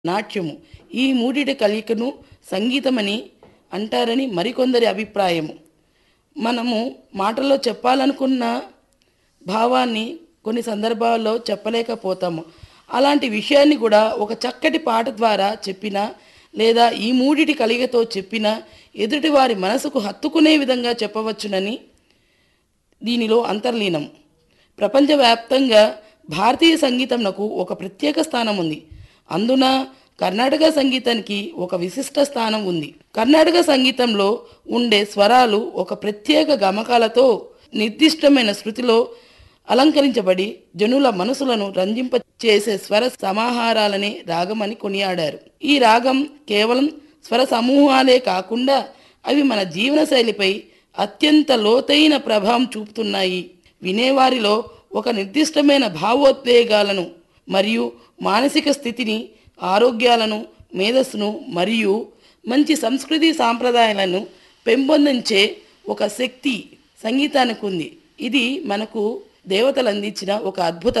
నాట్యము ఈ మూడిటి కలయికను సంగీతమని అంటారని మరికొందరి అభిప్రాయము మనము మాటల్లో చెప్పాలనుకున్న భావాన్ని కొన్ని సందర్భాల్లో చెప్పలేకపోతాము అలాంటి విషయాన్ని కూడా ఒక చక్కటి పాట ద్వారా చెప్పిన లేదా ఈ మూడిటి కలిగతో చెప్పిన ఎదుటివారి మనసుకు హత్తుకునే విధంగా చెప్పవచ్చునని దీనిలో అంతర్లీనం ప్రపంచవ్యాప్తంగా భారతీయ సంగీతంనకు ఒక ప్రత్యేక స్థానం ఉంది అందున కర్ణాటక సంగీతానికి ఒక విశిష్ట స్థానం ఉంది కర్ణాటక సంగీతంలో ఉండే స్వరాలు ఒక ప్రత్యేక గమకాలతో నిర్దిష్టమైన శృతిలో అలంకరించబడి జనుల మనసులను రంజింప చేసే స్వర సమాహారాలనే రాగమని కొనియాడారు ఈ రాగం కేవలం స్వర సమూహాలే కాకుండా అవి మన జీవనశైలిపై అత్యంత లోతైన ప్రభావం చూపుతున్నాయి వినేవారిలో ఒక నిర్దిష్టమైన భావోద్వేగాలను మరియు మానసిక స్థితిని ఆరోగ్యాలను మేధస్సును మరియు మంచి సంస్కృతి సాంప్రదాయాలను పెంపొందించే ఒక శక్తి సంగీతానికి ఉంది ఇది మనకు దేవతలు అందించిన ఒక అద్భుత